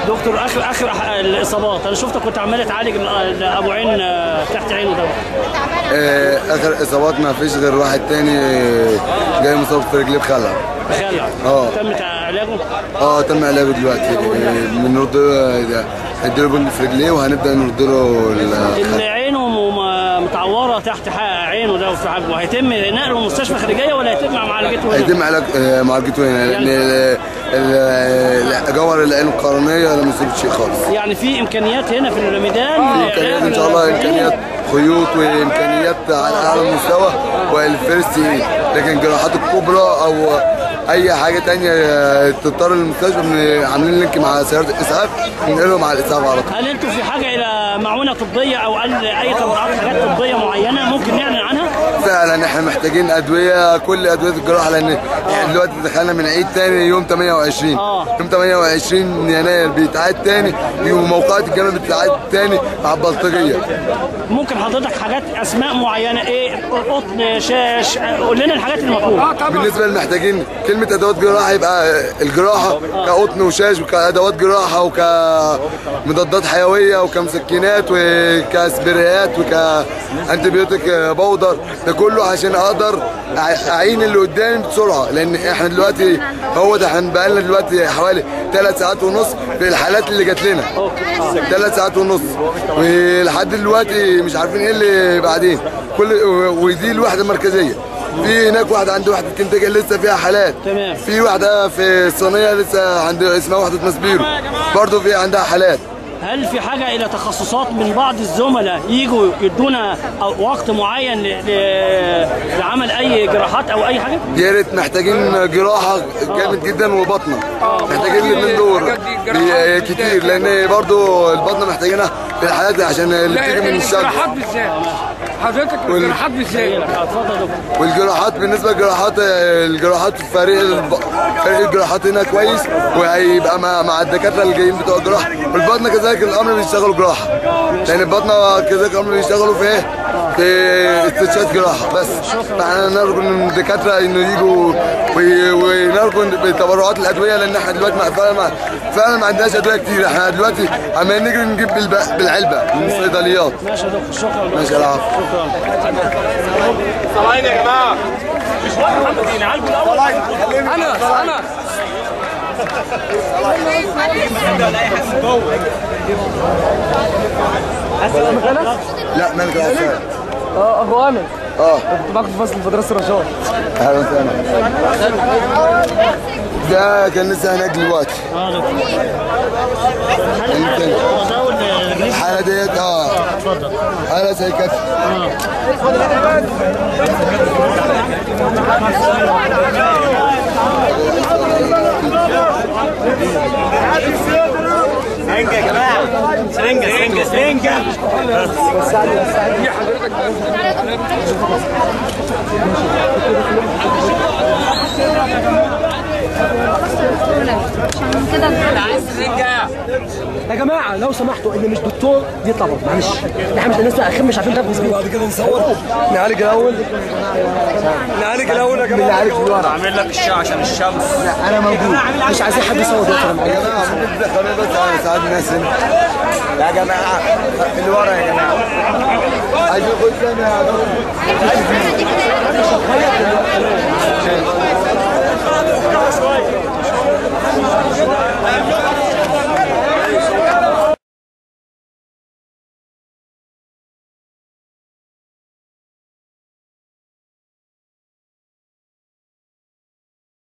دكتور اخر اخر أح- الاصابات انا شفتك كنت عمال تعالج ال- ال- ابو عين آه، تحت عينه ده آه، اخر اصابات ما فيش غير واحد تاني جاي مصاب في رجليه بخلع بخلع آه. تم تع- علاجه اه تم علاجه دلوقتي بنرد له هنديله بند في رجليه وهنبدا نرد له ال- اللي عينه م- متعوره تحت ح- عينه ده وفي حجمه هيتم نقله مستشفى خارجيه ولا هيتم معالجته هنا؟ هيتم علاج آه، معالجته هنا لان ال- ال- جوهر العين القرنيه لم يصيب شيء خالص يعني في امكانيات هنا في الميدان امكانيات ان شاء الله امكانيات خيوط وامكانيات على اعلى مستوى والفيرست ايد لكن جراحات الكبرى او اي حاجه تانية تضطر للمستشفى بن- عاملين لينك مع سياره الاسعاف بننقلهم على الاسعاف على طول هل انتوا في حاجه الى معونه طبيه او قال اي تبرعات حاجات طبيه معينه ممكن نعلن عنها؟ فعلا احنا محتاجين ادويه كل ادويه الجراحه لان احنا دلوقتي دخلنا من عيد تاني يوم 28 آه. يوم 28 يناير بيتعاد تاني وموقعات الجامعه بتتعاد تاني مع البلطجيه ممكن حضرتك حاجات اسماء معينه ايه قطن شاش قول لنا الحاجات المطلوبه بالنسبه للمحتاجين كلمه ادوات جراحه يبقى الجراحه كقطن وشاش وكادوات جراحه وكمضادات حيويه وكمسكنات وكاسبريات وكانتيبيوتيك بودر ده كله عشان اقدر أع- اعين اللي قدامي بسرعه لان احنا دلوقتي هو ده احنا بقالنا دلوقتي حوالي ثلاث ساعات ونص في الحالات اللي جات لنا ثلاث ساعات ونص ولحد دلوقتي مش عارفين ايه اللي بعدين كل ودي الوحده المركزيه في هناك واحده عند وحده كنتاكي لسه فيها حالات تمام. في واحده في الصينيه لسه عند اسمها وحده مسبيرو برضه في عندها حالات هل في حاجه الى تخصصات من بعض الزملاء يجوا يدونا أو وقت معين ل- ل- لعمل اي جراحات او اي حاجه؟ يا ريت محتاجين جراحه جامد جدا وبطنه محتاجين الاثنين دول بي- كتير لان برضه البطنه محتاجينها في الحالات دي عشان اللي بتيجي من الشمس الجراحات بالذات حضرتك وال- الجراحات بالذات اتفضل يا دكتور والجراحات بالنسبه للجراحات الجراحات في فريق الب... فريق الجراحات هنا كويس وهيبقى مع, مع الدكاتره اللي جايين بتوع الجراحه والبطنه كذلك الامر بيشتغلوا جراحه لان البطنه كذلك الامر بيشتغلوا في ايه؟ في استشهاد جراحه بس فاحنا نرجو من الدكاتره انه يجوا وي- ونرجو بتبرعات الادويه لان احنا دلوقتي ما- فعلا ما فعلا ما عندناش ادويه كتير احنا دلوقتي عمالين نجري نجيب بالب- بالعلبه من الصيدليات ماشي يا دكتور شكرا ماشي يا العفو شكرا صلاين يا جماعه انا انا لا مالك يا أستاذ. اه ابو امل اه كنت معاك في فصل مدرسه الرشاد اهلا وسهلا ده كان لسه هناك دلوقتي اه دكتور يمكن هو ده والرجلين الحاله ديت اه اتفضل حاله زي كده سرنجة يا جماعة سرنجة سرنجة سرنجة كده يا جماعه لو سمحتوا اللي مش دكتور يطلع بره معلش احنا مش الناس اخر مش عارفين ننفذ بعد كده نصور نعالج الاول نعالج الاول يا جماعه اللي عارف الورق عامل لك الشاي عشان الشمس انا موجود مش عايزين حد يصور دلوقتي أنا يا جماعه ممكن تدخلوني بس على ساعات الناس هنا يا جماعه اللي ورا يا جماعه عايزين نخش انا يا دكتور.